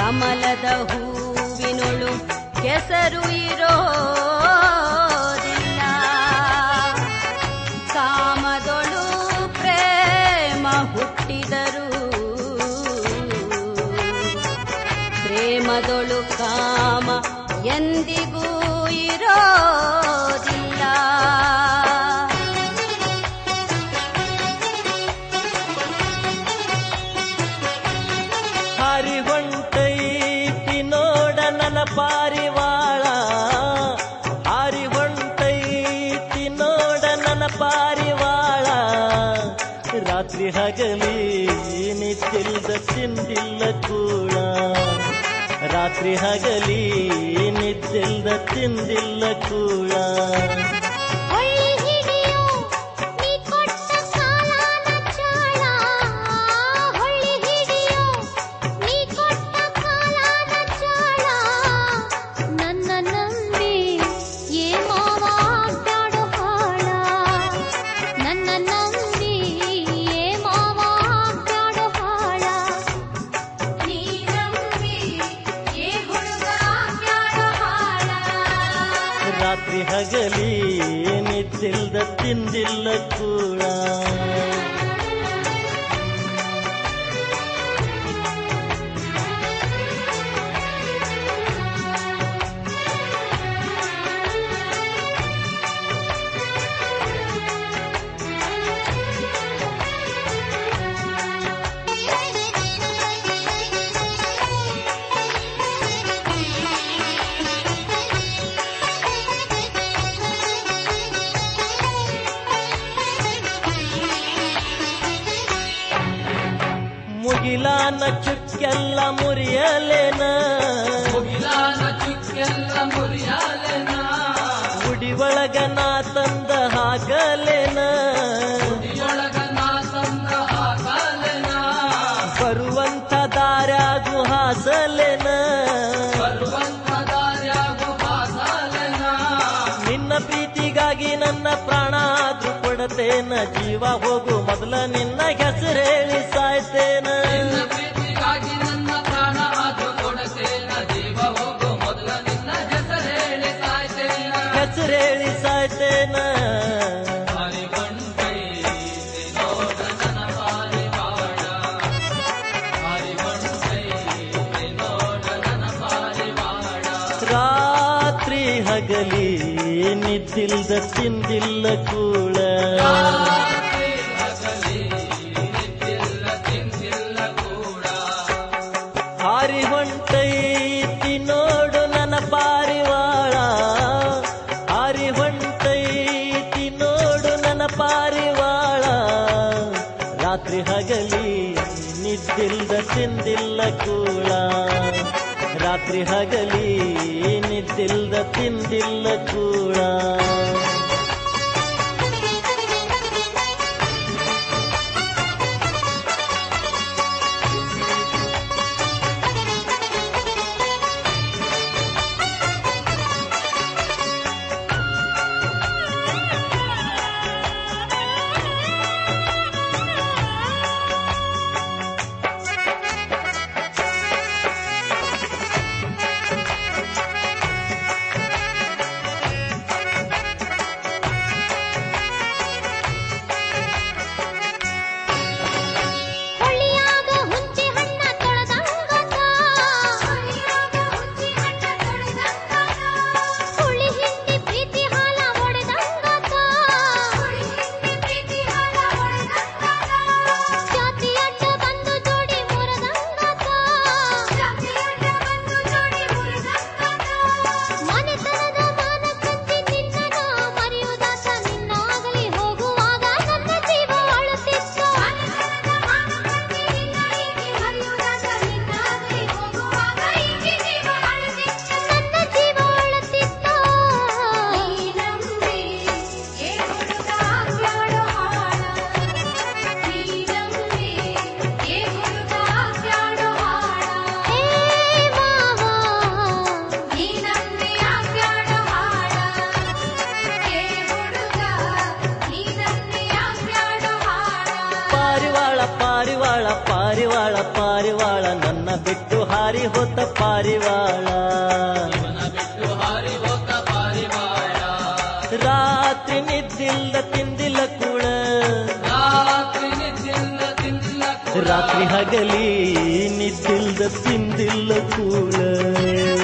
ಕಮಲದ ಹೂವಿನೊಳು ಕೆಸರು ಇರೋದಿಲ್ಲ ಕಾಮದೊಳು ಪ್ರೇಮ ಹುಟ್ಟಿದರು ಪ್ರೇಮದೊಳು ಕಾಮ ಎಂದಿಗೂ ಇರೋದಿಲ್ಲ ಹಾರಿಗೊಂಟೈತಿ ನೋಡ ನನ್ನ ಪಾರಿವಾಳ ಹಾರಿಗೊಂಟೈತಿ ನೋಡ ನನ್ನ ಪಾರಿವಾಳ ರಾತ್ರಿ ಹಗಲಿ ನಿತ್ತಿಲ್ದ ತಿಂದಿಲ್ಲ ಕೂಳ ರಾತ್ರಿ ಹಗಲಿ ನಿತ್ತಿಲ್ದ ತಿಂದಿಲ್ಲ ಕೂಳ ಹೊಳ್ಳಿ ಹಿಡಿಯೋ ನೀ ಕೊಟ್ಟ ಸಾಲನ ಚಾಳ ಹೊಳ್ಳಿ ಹಿಡಿಯೋ ನೀ ಕೊಟ್ಟ ಸಾಲನ ಚಾಳ ನನ್ನ ನಂಬಿ ಏ ಮಾವ ಬ್ಯಾಡೋ ಹಾಳ ನನ್ನ ನಂಬಿ ಏ ಮಾವ ಬ್ಯಾಡೋ ಹಾಳ ನೀ ನಂಬಿ ಏ ಹುಡುಗ ಬ್ಯಾಡೋ ಹಾಳ ರಾತ್ರಿ ಹಗಲಿ ನಿದ್ದಿಲ್ದ ತಿಂದಿಲ್ಲ ಕೂಳ ಮುಗಿಲಾನ ಚುಕ್ಕೆಲ್ಲ ಮುರಿಯಲೇನ ಮುಗಿಲಾನ ಚುಕ್ಕೆಲ್ಲ ಮುರಿಯಾಲೆನ ಗುಡಿ ಒಳಗ ನಾ ತಂದ ಹಾಕಲೇನ ಗುಡಿಯೊಳಗ ನಾ ತಂದ ಹಾಕಲೆನ ಬರುವಂತ ದಾರ್ಯಾಗು ಹಾಸಲೇನ ಬರುವಂತ ದಾರ್ಯಾಗು ಹಾಸಲೆನ ನಿನ್ನ ಪ್ರೀತಿಗಾಗಿ ನನ್ನ ಪ್ರಾಣ ಆದ್ರೂ ಕೊಡತೇನ ಜೀವ ಹೋಗು ಮೊದಲ ನಿನ್ನ ಹೆಸರೇಳಿ ಸಾಯ್ತೇನ ನಿನ್ನ ಪ್ರೀತಿಗಾಗಿ ನನ್ನ ಪ್ರಾಣ ಆದ್ರೂ ಕೊಡತೇನ ಜೀವ ಹೋಗು ಮೊದಲ ನಿನ್ನ ಹೆಸರೇಳಿ ಸಾಯ್ತೇನ ಹೆಸರೇಳಿ ಸಾಯ್ತೇನ ಹರಿಗೊಂಡೈ ನೋಡ ನನ್ನ ಪಾರಿವಾಳ ಹರಿಗೊಂಡೈ ನೋಡ ನನ್ನ ಪಾರಿವಾಳ ರಾತ್ರಿ ಹಗಲಿ ನಿದ್ದಿಲ್ದ ತಿಂದಿಲ್ಲ ಕೂಳ ರಾತ್ರಿ ಹಗಲಿ ನಿದ್ದಿಲ್ಲ ತಿಂದಿಲ್ಲ ಕೂಡ ಹಾರಿ ಹೊಂಟೈತಿ ನೋಡು ನನ್ನ ಪಾರಿವಾಳ ಹಾರಿ ಹೊಂಟೈತಿ ನೋಡು ನನ್ನ ಪಾರಿವಾಳ ರಾತ್ರಿ ಹಗಲಿ ನಿದ್ದಿಲ್ದ ತಿಂದಿಲ್ಲ ಕೂಳ ರಾತ್ರಿ ಹಗಲಿ ನಿದ್ದಿಲ್ದ ತಿಂದಿಲ್ಲ ಕೂಳ ಹೊಳಿಯಾಗ ಹುಂಚಿ ಹಣ್ಣ ತೊಳೆದಂಗತ ಹೊಳಿಯಾಗ ಹುಂಚಿ ಹಣ್ಣ ತೊಳೆದಂಗತ ಹುಳಿ ಹಿಂಡಿ ಪ್ರೀತಿ ಹಾಲ ಒಡೆದಂಗತ ಹುಳಿ ಹಿಂಡಿ ಪ್ರೀತಿ ಹಾಲ ಒಡೆದಂಗತ ಜಾತಿ ಅಡ್ಡ ಬಂದು ಜೋಡಿ ಮುರದಂಗತ ಜಾತಿ ಅಡ್ಡ ಬಂದು ಜೋಡಿ ಮುರದಂಗತ ಮನೆತನದ ಮಾನ ಕಂಡಿ ನಿನ್ನನ ಮರೆಯುವುದಾತ ನಿನ್ನಾಗಲಿ ಹೋಗುವಾಗ ನನ್ನ ಜೀವ ಅಳುತ್ತಿತ್ತು ಮನೆತನದ ಮಾನ ಕಂಡಿ ನಿನ್ನ ಹೀಗೆ ಹರಿಯುವುದಾತ ನಿನ್ನಾಗಲಿ ಹೋಗುವಾಗ ಹೀಗೆ ಜೀವ ಅಳುತ್ತಿತ್ತು ನನ್ನ ಜೀವ ಅಳುತ್ತಿತ್ತು ನೀ ನಂಬಿ ಏ ಹುಡುಗ ಬ್ಯಾಡೋ ಹಾಳ ನೀ ನಂಬಿ ಏ ಹುಡುಗ ಬ್ಯಾಡೋ ಹಾಳ ಏ ಮಾವ ನೀ ನಂಬಿ ಬ್ಯಾಡೋ ಹಾಳ ಏ ಹುಡುಗ ನೀ ನಂಬಿ ಬ್ಯಾಡೋ ಹಾಳ ಪಾರಿವಾಳ ಪಾರಿವಾಳ ಪಾರಿವಾಳ ಪಾರಿವಾಳ ನನ್ನ ಬಿಟ್ಟು ಹಾರಿ ಹೋತ ಪಾರಿವಾಳ ಜೀವನ ಬಿಟ್ಟು ಹಾರಿ ಹೋತ ಪಾರಿವಾಳ ರಾತ್ರಿ ನಿದ್ದಿಲ್ದ ತಿಂದಿಲ್ಲ ಕೂಳ ರಾತ್ರಿ ನಿದ್ದಿಲ್ಲ ತಿಂದಿಲ್ಲ ಕೂಡ. ರಾತ್ರಿ ಹಗಲಿ ನಿದ್ದಿಲ್ದ ತಿಂದಿಲ್ಲ ಕೂಳ